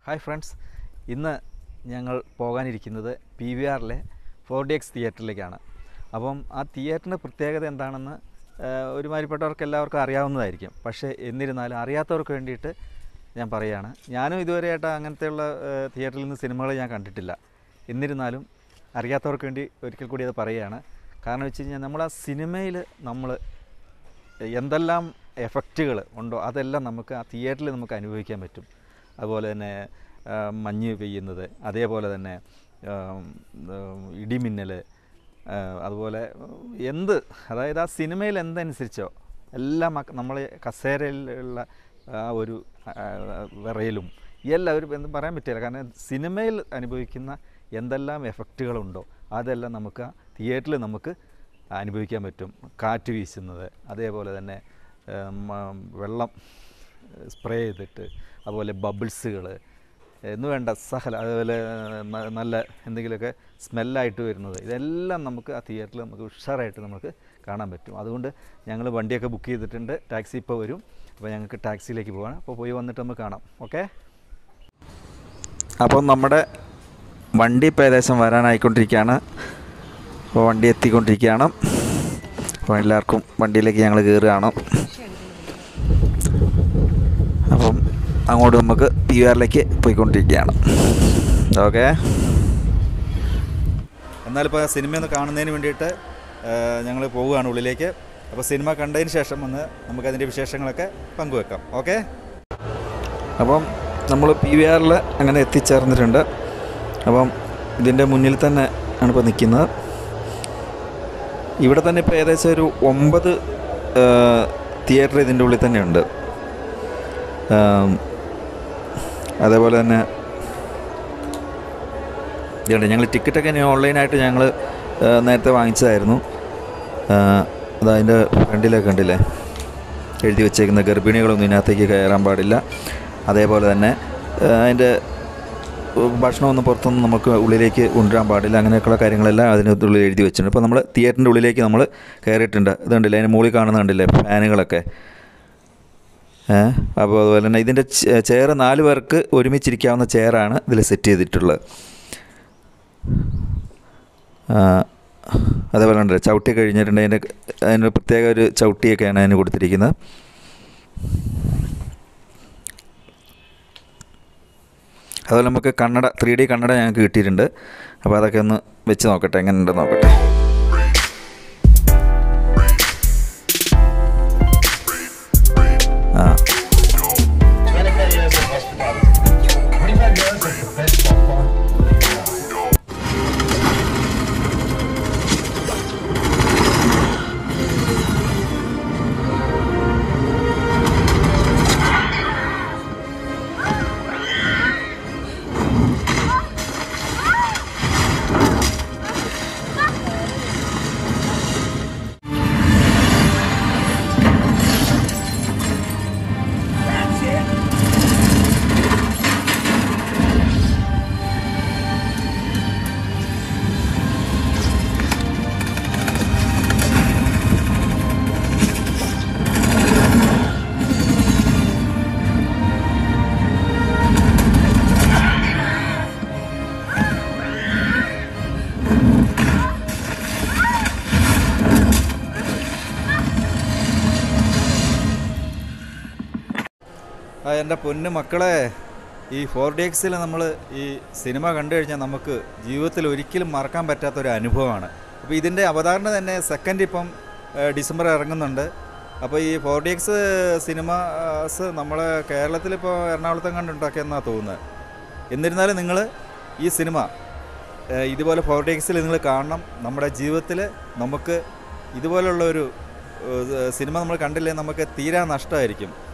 Hi friends ഇന്ന് ഞങ്ങൾ പോകാനിരിക്കുന്നത് പി വി ആറിലെ ഫോർ ഡി എക്സ് തിയേറ്ററിലേക്കാണ് അപ്പം ആ തിയേറ്ററിൻ്റെ പ്രത്യേകത എന്താണെന്ന് ഏഹ്, ഒരുമാതിരിപ്പെട്ടവർക്ക് എല്ലാവർക്കും അറിയാവുന്നതായിരിക്കും പക്ഷേ എന്നിരുന്നാലും അറിയാത്തവർക്ക് വേണ്ടിയിട്ട് ഞാൻ പറയുകയാണ് ഞാനും ഇതുവരെയായിട്ട് അങ്ങനത്തെയുള്ള ഏഹ്, തിയേറ്ററിൽ നിന്ന് സിനിമകൾ ഞാൻ കണ്ടിട്ടില്ല എന്നിരുന്നാലും അറിയാത്തവർക്ക് വേണ്ടി ഒരിക്കൽ കൂടി അത് പറയുകയാണ് കാരണം വെച്ച് കഴിഞ്ഞാൽ നമ്മൾ ആ സിനിമയിൽ നമ്മൾ എന്തെല്ലാം എഫക്റ്റുകൾ ഉണ്ടോ അതെല്ലാം നമുക്ക് ആ തിയേറ്ററിൽ നമുക്ക് അനുഭവിക്കാൻ പറ്റും അതുപോലെ തന്നെ ആ, മഞ്ഞ് പെയ്യുന്നത് അതേപോലെ തന്നെ ആം, ഉം, ഇടിമിന്നൽ ആ, അതുപോലെ എന്ത് അതായത് ആ സിനിമയിൽ എന്തനുസരിച്ചോ എല്ലാം നമ്മൾ കസേരയിലുള്ള ആ ഒരു ആ, വിറയലും എല്ലാം ഒരു എന്തും പറയാൻ പറ്റില്ല കാരണം സിനിമയിൽ അനുഭവിക്കുന്ന എന്തെല്ലാം എഫക്റ്റുകളുണ്ടോ അതെല്ലാം നമുക്ക് ആ തിയേറ്ററിൽ നമുക്ക് അനുഭവിക്കാൻ പറ്റും കാറ്റ് വീശുന്നത് അതേപോലെ തന്നെ ഏം, ആ, വെള്ളം സ്പ്രേ ചെയ്തിട്ട് അതുപോലെ ബബിൾസുകൾ എന്ന് വേണ്ട സഹല അതുപോലെ ന- നല്ല എന്തെങ്കിലുമൊക്കെ സ്മെല്ലായിട്ട് വരുന്നത് ഇതെല്ലാം നമുക്ക് ആ തിയേറ്ററിൽ നമുക്ക് ഉഷാറായിട്ട് നമുക്ക് കാണാൻ പറ്റും അതുകൊണ്ട് ഞങ്ങൾ വണ്ടിയൊക്കെ ബുക്ക് ചെയ്തിട്ടുണ്ട് ടാക്സി ഇപ്പോൾ വരും അപ്പോൾ ഞങ്ങൾക്ക് ടാക്സിയിലേക്ക് പോകാം അപ്പോൾ പോയി വന്നിട്ട് നമുക്ക് കാണാം ഓക്കെ അപ്പോൾ നമ്മുടെ വണ്ടി ഇപ്പോൾ ഏകദേശം വരാനായിക്കൊണ്ടിരിക്കുകയാണ് അപ്പോൾ വണ്ടി എത്തിക്കൊണ്ടിരിക്കുകയാണ് അപ്പോൾ എല്ലാവർക്കും വണ്ടിയിലേക്ക് ഞങ്ങൾ കയറുകയാണ് അപ്പം അങ്ങോട്ട് നമുക്ക് പി ആറിലേക്ക് പോയിക്കൊണ്ടിരിക്കുകയാണ് ഓക്കെ എന്നാലിപ്പോൾ സിനിമ ഒന്ന് കാണുന്നതിന് വേണ്ടിയിട്ട് ഞങ്ങൾ പോവുകയാണ് ഉള്ളിലേക്ക് അപ്പോൾ സിനിമ കണ്ടതിന് ശേഷം ഒന്ന് നമുക്കതിൻ്റെ വിശേഷങ്ങളൊക്കെ പങ്കുവെക്കാം ഓക്കെ അപ്പം നമ്മൾ പി വി ആറിൽ അങ്ങനെ എത്തിച്ചേർന്നിട്ടുണ്ട് അപ്പം ഇതിൻ്റെ മുന്നിൽ തന്നെ ആണ് ഇപ്പോൾ നിൽക്കുന്നത് ഇവിടെ തന്നെ ഇപ്പോൾ ഏകദേശം ഒരു ഒമ്പത് തിയേറ്റർ ഇതിൻ്റെ ഉള്ളിൽ തന്നെ ഉണ്ട് ആം, അതേപോലെ തന്നെ ഇതുണ്ട് ഞങ്ങൾ ടിക്കറ്റൊക്കെ ഇനി ഓൺലൈനായിട്ട് ഞങ്ങൾ നേരത്തെ വാങ്ങിച്ചതായിരുന്നു ആ, അതതിൻ്റെ ഫ്രണ്ടിലൊക്കെ കണ്ടില്ലേ എഴുതി വെച്ചേക്കുന്ന ഗർഭിണികളൊന്നും ഇതിനകത്തേക്ക് കയറാൻ പാടില്ല അതേപോലെ തന്നെ ആ, അതിൻ്റെ ഭക്ഷണമൊന്നും പുറത്തൊന്നും നമുക്ക് ഉള്ളിലേക്ക് കൊണ്ടുവരാൻ പാടില്ല അങ്ങനെയൊക്കെയുള്ള കാര്യങ്ങളെല്ലാം അതിനുള്ളിൽ എഴുതി വെച്ചിട്ടുണ്ട് ഇപ്പോൾ നമ്മൾ തിയേറ്ററിൻ്റെ ഉള്ളിലേക്ക് നമ്മൾ കയറിയിട്ടുണ്ട് ഇതുണ്ടല്ലേ അതിന് മുകളിൽ കാണുന്ന കണ്ടില്ലേ ഫാനുകളൊക്കെ ഏഹ് അപ്പോൾ അതുപോലെ തന്നെ ഇതിൻ്റെ ചെയർ നാല് പേർക്ക് ഒരുമിച്ചിരിക്കാവുന്ന ചെയറാണ് ഇതിൽ സെറ്റ് ചെയ്തിട്ടുള്ളത് ആ, അതേപോലെ ഉണ്ട് ചവിട്ടി കഴിഞ്ഞിട്ടുണ്ട് അതിൻ്റെ അതിന് പ്രത്യേക ഒരു ചവിട്ടിയൊക്കെയാണ് അതിന് കൊടുത്തിരിക്കുന്നത് അതുപോലെ നമുക്ക് കണ്ണട ത്രീ ഡി കണ്ണട ഞങ്ങൾക്ക് കിട്ടിയിട്ടുണ്ട് അപ്പോൾ അതൊക്കെ ഒന്ന് വെച്ച് നോക്കട്ടെ എങ്ങനെയുണ്ടെന്ന് നോക്കട്ടെ ആ 25 years of hospitality. 25 years of the best popcorn. ആ എൻ്റെ പൊന്നു മക്കളെ ഈ ഫോർ ഡി എക്സിൽ നമ്മൾ ഈ സിനിമ കണ്ടു കഴിഞ്ഞാൽ നമുക്ക് ജീവിതത്തിൽ ഒരിക്കലും മറക്കാൻ പറ്റാത്ത ഒരു അനുഭവമാണ് അപ്പോൾ ഇതിൻ്റെ അവതാരണ തന്നെ സെക്കൻഡ് ഇപ്പം ഏഹ്, ഡിസംബർ ഇറങ്ങുന്നുണ്ട് അപ്പോൾ ഈ ഫോർ ഡി എക്സ് സിനിമാസ് നമ്മളെ കേരളത്തിലിപ്പോൾ എറണാകുളത്തും കണ്ടുണ്ടാക്കിയെന്നാണ് തോന്നുന്നത് എന്നിരുന്നാലും നിങ്ങൾ ഈ സിനിമ ഏഹ്, ഇതുപോലെ ഫോർ ഡി എക്സിൽ നിങ്ങൾ കാണണം നമ്മുടെ ജീവിതത്തിൽ നമുക്ക് ഇതുപോലുള്ള ഒരു ഏഹ്, സിനിമ നമ്മൾ കണ്ടില്ലെങ്കിൽ നമുക്ക് തീരാ നഷ്ടമായിരിക്കും